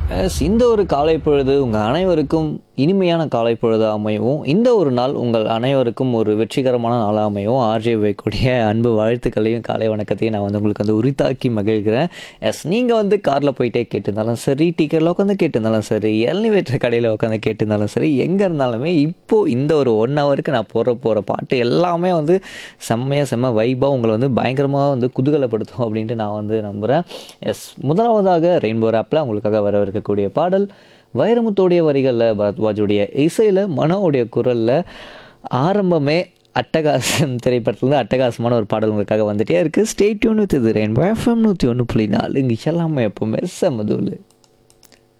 S இந்த ஒரு காலை பொழுது உங்கள் அனைவருக்கும் இனிமையான காலை பொழுது அமையவும் இந்த ஒரு நாள் உங்கள் அனைவருக்கும் ஒரு வெற்றிகரமான நாளாக அமையவும் ஆர்ஜே வைக்கூடிய அன்பு வாழ்த்துக்களையும் காலை வணக்கத்தையும் நான் வந்து உங்களுக்கு வந்து உரித்தாக்கி மகிழ்கிறேன் எஸ் நீங்கள் வந்து காரில் போயிட்டே கேட்டிருந்தாலும் சரி டிக்கெட்டில் உட்காந்து கேட்டிருந்தாலும் சரி இளநீ வெற்ற கடையில் உட்காந்து கேட்டிருந்தாலும் சரி எங்கே இருந்தாலுமே இப்போது இந்த ஒரு ஒன் ஹவருக்கு நான் போகிற போகிற பாட்டு எல்லாமே வந்து செம்மையாக செம்ம வைபாக உங்களை வந்து பயங்கரமாக வந்து குதூகலப்படுத்தும் அப்படின்ட்டு நான் வந்து நம்புகிறேன் எஸ் முதலாவதாக ரெயின்போ ஆப்பில் உங்களுக்காக வரவிருக்கக்கூடிய பாடல் வைரமுத்தோடைய வரிகளில் பரத்வாஜுடைய இசையில் மனோவுடைய குரலில் ஆரம்பமே அட்டகாசம் திரைப்படத்துலேருந்து அட்டகாசமான ஒரு பாடல் உங்களுக்காக வந்துட்டே இருக்குது ஸ்டேட்யூன் வித் இது ரெயின்போ எஃப்எம் நூற்றி ஒன்று புள்ளி நாலு இங்கே எல்லாமே எப்போவுமே செம்மதூள்